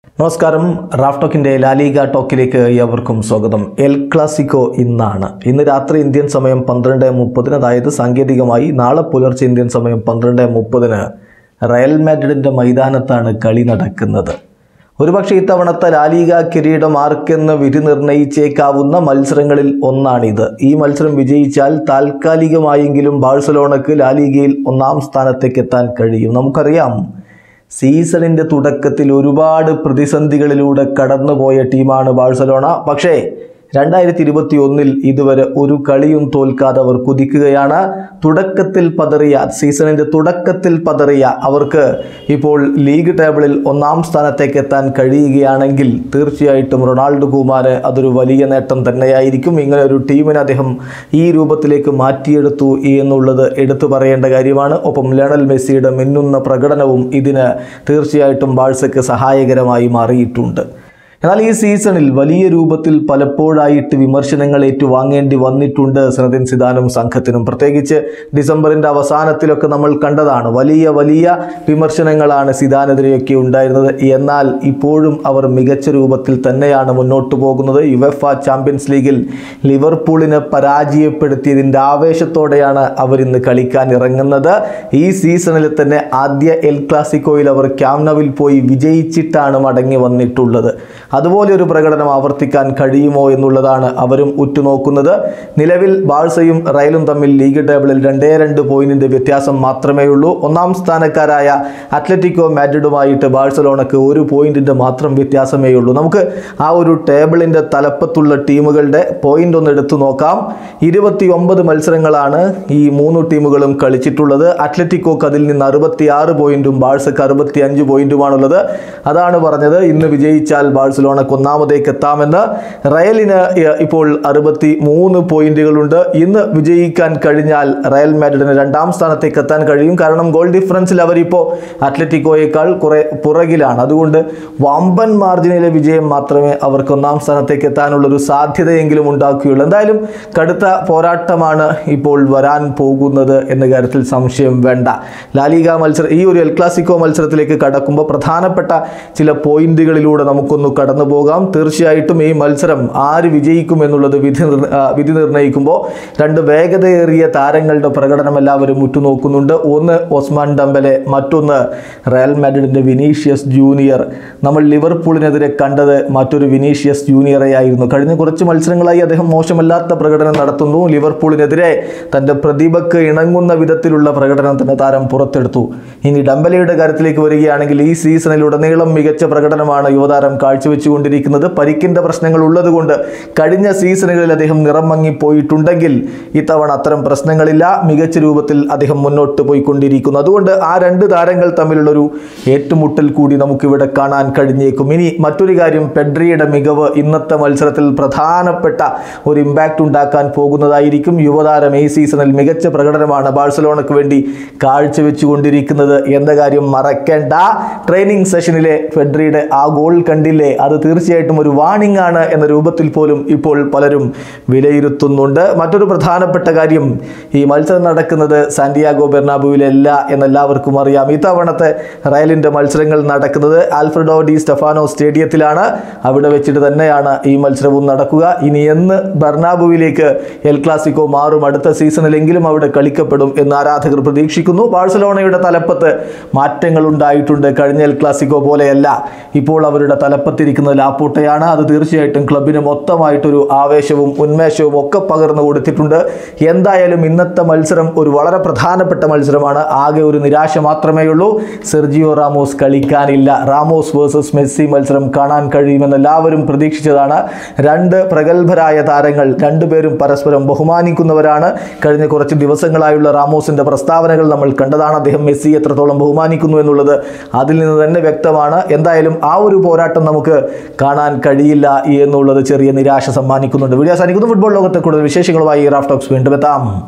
നമസ്കാരം Raf ടോക്കിന്റെ La Liga ടോക്കിലേക്ക് ഏവർക്കും സ്വാഗതം എൽ ക്ലാസിക്കോ ഇന്നാണ് ഇന്ന് രാത്രി ഇന്ത്യൻ സമയം പന്ത്രണ്ട് മുപ്പതിന് അതായത് സാങ്കേതികമായി നാളെ പുലർച്ചെ ഇന്ത്യൻ സമയം പന്ത്രണ്ട് മുപ്പതിന് റയൽ മാഡ്രിഡിന്റെ മൈതാനത്താണ് കളി നടക്കുന്നത് ഒരുപക്ഷെ ഇത്തവണത്തെ ലാലിഗ കിരീടം ആർക്കെന്ന് വിധി നിർണയിച്ചേക്കാവുന്ന മത്സരങ്ങളിൽ ഒന്നാണിത് ഈ മത്സരം വിജയിച്ചാൽ താൽക്കാലികമായെങ്കിലും ബാഴ്സലോണക്ക് ലാലിഗയിൽ ഒന്നാം സ്ഥാനത്തേക്ക് എത്താൻ കഴിയും നമുക്കറിയാം സീസണിന്റെ തുടക്കത്തിൽ ഒരുപാട് പ്രതിസന്ധികളിലൂടെ കടന്നുപോയ ടീമാണ് ബാഴ്സലോണ പക്ഷേ രണ്ടായിരത്തി ഇരുപത്തി ഒന്നിൽ ഇതുവരെ ഒരു കളിയും തോൽക്കാതെ അവർ കുതിക്കുകയാണ് തുടക്കത്തിൽ പതറിയ സീസണിന്റെ തുടക്കത്തിൽ പതറിയ അവർക്ക് ഇപ്പോൾ ലീഗ് ടേബിളിൽ ഒന്നാം സ്ഥാനത്തേക്ക് എത്താൻ കഴിയുകയാണെങ്കിൽ തീർച്ചയായിട്ടും റൊണാൾഡോ കുമാര് അതൊരു വലിയ നേട്ടം തന്നെയായിരിക്കും ഇങ്ങനെ ഒരു ടീമിനെ അദ്ദേഹം ഈ രൂപത്തിലേക്ക് മാറ്റിയെടുത്തു എന്നുള്ളത് എടുത്തു പറയേണ്ട കാര്യമാണ് ഒപ്പം ലയണൽ മെസ്സിയുടെ മിന്നുന്ന പ്രകടനവും ഇതിന് തീർച്ചയായിട്ടും ബാഴ്സയ്ക്ക് സഹായകരമായി മാറിയിട്ടുണ്ട് എന്നാൽ ഈ സീസണിൽ വലിയ രൂപത്തിൽ പലപ്പോഴായിട്ട് വിമർശനങ്ങൾ ഏറ്റുവാങ്ങേണ്ടി വന്നിട്ടുണ്ട് സനദിൻ സിദാനും സംഘത്തിനും പ്രത്യേകിച്ച് ഡിസംബറിന്റെ അവസാനത്തിലൊക്കെ നമ്മൾ കണ്ടതാണ് വലിയ വലിയ വിമർശനങ്ങളാണ് സിദാനെതിരെയൊക്കെ ഉണ്ടായിരുന്നത് എന്നാൽ ഇപ്പോഴും അവർ മികച്ച രൂപത്തിൽ തന്നെയാണ് മുന്നോട്ട് പോകുന്നത് യുവഫ ചാമ്പ്യൻസ് ലീഗിൽ ലിവർപൂളിനെ പരാജയപ്പെടുത്തിയതിൻ്റെ ആവേശത്തോടെയാണ് അവർ ഇന്ന് കളിക്കാൻ ഇറങ്ങുന്നത് ഈ സീസണിൽ തന്നെ ആദ്യ എൽ ക്ലാസിക്കോയിൽ അവർ ക്യാമ്നവിൽ പോയി വിജയിച്ചിട്ടാണ് മടങ്ങി വന്നിട്ടുള്ളത് അതുപോലെ ഒരു പ്രകടനം ആവർത്തിക്കാൻ കഴിയുമോ എന്നുള്ളതാണ് അവരും ഉറ്റുനോക്കുന്നത് നിലവിൽ ബാഴ്സയും റയലും തമ്മിൽ ലീഗ് ടേബിളിൽ രണ്ടേ രണ്ട് പോയിന്റിന്റെ വ്യത്യാസം മാത്രമേ ഉള്ളൂ ഒന്നാം സ്ഥാനക്കാരായ അത്ലറ്റിക്കോ മാഡ്രിഡുമായിട്ട് ബാഴ്സലോണക്ക് ഒരു പോയിന്റിന്റെ മാത്രം വ്യത്യാസമേ ഉള്ളൂ നമുക്ക് ആ ഒരു ടേബിളിന്റെ തലപ്പത്തുള്ള ടീമുകളുടെ പോയിന്റ് ഒന്ന് എടുത്തു നോക്കാം ഇരുപത്തി ഒമ്പത് മത്സരങ്ങളാണ് ഈ മൂന്ന് ടീമുകളും കളിച്ചിട്ടുള്ളത് അത്ലറ്റിക്കോക്ക് അതിൽ നിന്ന് അറുപത്തിയാറ് പോയിന്റും ബാഴ്സക്ക് അറുപത്തി അഞ്ച് പോയിന്റുമാണുള്ളത് അതാണ് പറഞ്ഞത് ഇന്ന് വിജയിച്ചാൽ ബാഴ്സലോണക്ക് ഒന്നാമതേക്ക് എത്താമെന്ന് റയലിന് ഇ- ഇപ്പോൾ അറുപത്തി മൂന്ന് പോയിന്റുകളുണ്ട് ഇന്ന് വിജയിക്കാൻ കഴിഞ്ഞാൽ റയൽ മാഡ്രിഡിന് രണ്ടാം സ്ഥാനത്തേക്ക് എത്താൻ കഴിയും കാരണം ഗോൾ ഡിഫറൻസിൽ അവരിപ്പോൾ അത്ലറ്റിക്കോയേക്കാൾ കുറെ പുറകിലാണ് അതുകൊണ്ട് വമ്പൻ മാർജിനിലെ വിജയം മാത്രമേ അവർക്ക് ഒന്നാം സ്ഥാനത്തേക്ക് എത്താനുള്ള ഒരു സാധ്യതയെങ്കിലും ഉണ്ടാക്കുകയുള്ളൂ എന്തായാലും കടുത്ത പോരാട്ടമാണ് ഇപ്പോൾ വരാൻ പോകുന്നത് എന്ന കാര്യത്തിൽ സംശയം വേണ്ട ലാലിഗ മത്സരം ഈ ഒരു എൽ ക്ലാസിക്കോ മത്സരത്തിലേക്ക് കടക്കുമ്പോൾ പ്രധാനപ്പെട്ട ചില പോയിന്റുകളിലൂടെ നമുക്കൊന്ന് കടന്നു പോകാം തീർച്ചയായിട്ടും ഈ മത്സരം ആര് വിജയിക്കും എന്നുള്ളത് വിധി നിർ- ആ, വിധി നിർണ്ണയിക്കുമ്പോൾ രണ്ട് വേഗതയേറിയ താരങ്ങളുടെ പ്രകടനം എല്ലാവരും ഉറ്റുനോക്കുന്നുണ്ട് ഒന്ന് ഒസ്മാൻ ഡംബലെ മറ്റൊന്ന് റയൽ മാഡ്രിഡിന്റെ വിനീഷ്യസ് ജൂനിയർ നമ്മൾ ലിവർപൂളിനെതിരെ കണ്ടത് മറ്റൊരു വിനീഷ്യസ് ജൂനിയറെ ആയിരുന്നു കഴിഞ്ഞ കുറച്ച് മത്സരങ്ങളായി അദ്ദേഹം മോശമല്ലാത്ത പ്രകടനം നടത്തുന്നു ലിവർപൂളിനെതിരെ തന്റെ പ്രതിഭക്ക് ഇണങ്ങുന്ന വിധത്തിലുള്ള പ്രകടനം തന്നെ താരം പുറത്തെടുത്തു ഇനി ഡംബലയുടെ കാര്യത്തിലേക്ക് വരികയാണെങ്കിൽ ഈ സീസണിലുടനീളം മികച്ച പ്രകടനമാണ് യുവതാരം കാഴ്ചവെച്ചുകൊണ്ടിരിക്കുന്നത് പരിക്കിന്റെ പ്രശ്നങ്ങൾ ഉള്ളതുകൊണ്ട് കഴിഞ്ഞ സീസണുകളിൽ അദ്ദേഹം നിറം മങ്ങിപ്പോയിട്ടുണ്ടെങ്കിൽ ഇത്തവണ അത്തരം പ്രശ്നങ്ങളില്ല മികച്ച രൂപത്തിൽ അദ്ദേഹം മുന്നോട്ട് പോയിക്കൊണ്ടിരിക്കുന്നു അതുകൊണ്ട് ആ രണ്ട് താരങ്ങൾ തമ്മിലുള്ളൊരു ഏറ്റുമുട്ടൽ കൂടി നമുക്കിവിടെ കാണാൻ കഴിഞ്ഞേക്കും ഇനി മറ്റൊരു കാര്യം പെഡ്രിയുടെ മികവ് ഇന്നത്തെ മത്സരത്തിൽ പ്രധാനപ്പെട്ട ഒരു ഇമ്പാക്റ്റ് ഉണ്ടാക്കാൻ പോകുന്നതായിരിക്കും യുവതാരം ഈ സീസണിൽ മികച്ച പ്രകടനമാണ് ബാഴ്സലോണയ്ക്ക് വേണ്ടി കാഴ്ചവെച്ചുകൊണ്ടിരിക്കുന്നത് എന്ന കാര്യം മറക്കേണ്ട ട്രെയിനിങ് സെഷനിലെ ഫെഡ്രിയുടെ ആ ഗോൾ കണ്ടില്ലേ അത് തീർച്ചയായിട്ടും ഒരു വാണിംഗ് ആണ് എന്ന രൂപത്തിൽ പോലും ഇപ്പോൾ പലരും വിലയിരുത്തുന്നുണ്ട് മറ്റൊരു പ്രധാനപ്പെട്ട കാര്യം ഈ മത്സരം നടക്കുന്നത് സാന്റിയാഗോ ബെർണാബുവിലല്ല എന്നെല്ലാവർക്കും അറിയാം ഇത്തവണത്തെ റയലിന്റെ മത്സരങ്ങൾ നടക്കുന്നത് ആൽഫ്രഡോ ഡി സ്റ്റെഫാനോ സ്റ്റേഡിയത്തിലാണ് അവിടെ വെച്ചിട്ട് തന്നെയാണ് ഈ മത്സരവും നടക്കുക ഇനി എന്ന് ബെർണാബുവിലേക്ക് എൽ ക്ലാസിക്കോ മാറും അടുത്ത സീസണിലെങ്കിലും അവിടെ കളിക്കപ്പെടും എന്ന് ആരാധകർ പ്രതീക്ഷിക്കുന്നു ബാഴ്സലോണയുടെ തലപ്പത്ത് മാറ്റങ്ങൾ ഉണ്ടായിട്ടുണ്ട് കഴിഞ്ഞ എൽ ക്ലാസിക്കോ പോലെയല്ല ഇപ്പോൾ അവരുടെ തലപ്പത്തിരിക്കുന്നത് ലാപ്പൂട്ടയാണ് അത് തീർച്ചയായിട്ടും ക്ലബിന് മൊത്തമായിട്ടൊരു ആവേശവും ഉന്മേഷവും ഒക്കെ പകർന്നു കൊടുത്തിട്ടുണ്ട് എന്തായാലും ഇന്നത്തെ മത്സരം ഒരു വളരെ പ്രധാനപ്പെട്ട മത്സരമാണ് ആകെ ഒരു നിരാശ മാത്രമേ ഉള്ളൂ സെർജിയോ റാമോസ് കളിക്കാനില്ല റാമോസ് വേഴ്സസ് മെസ്സി മത്സരം കാണാൻ കഴിയുമെന്ന് എല്ലാവരും പ്രതീക്ഷിച്ചതാണ് രണ്ട് പ്രഗത്ഭരായ താരങ്ങൾ രണ്ടുപേരും പരസ്പരം ബഹുമാനിക്കുന്നവരാണ് കഴിഞ്ഞ കുറച്ച് ദിവസങ്ങളായുള്ള റാമോസിന്റെ പ്രസ്താവനകൾ നമ്മൾ കണ്ടതാണ് അദ്ദേഹം മെസ്സി എത്രത്തോളം ബഹുമാനിക്കുന്നു എന്നുള്ളത് അതിൽ നിന്ന് തന്നെ വ്യക്തമാണ് എന്തായാലും ആ ഒരു പോരാട്ടം നമുക്ക് കാണാൻ കഴിയില്ല എന്നുള്ളത് ചെറിയ നിരാശ സമ്മാനിക്കുന്നുണ്ട് വീഡിയോ സാധിക്കുന്നു ഫുട്ബോൾ ലോകത്തെ കൂടുതൽ വിശേഷങ്ങളുമായി റാഫ് ടോക്സ് വീണ്ടും എത്താം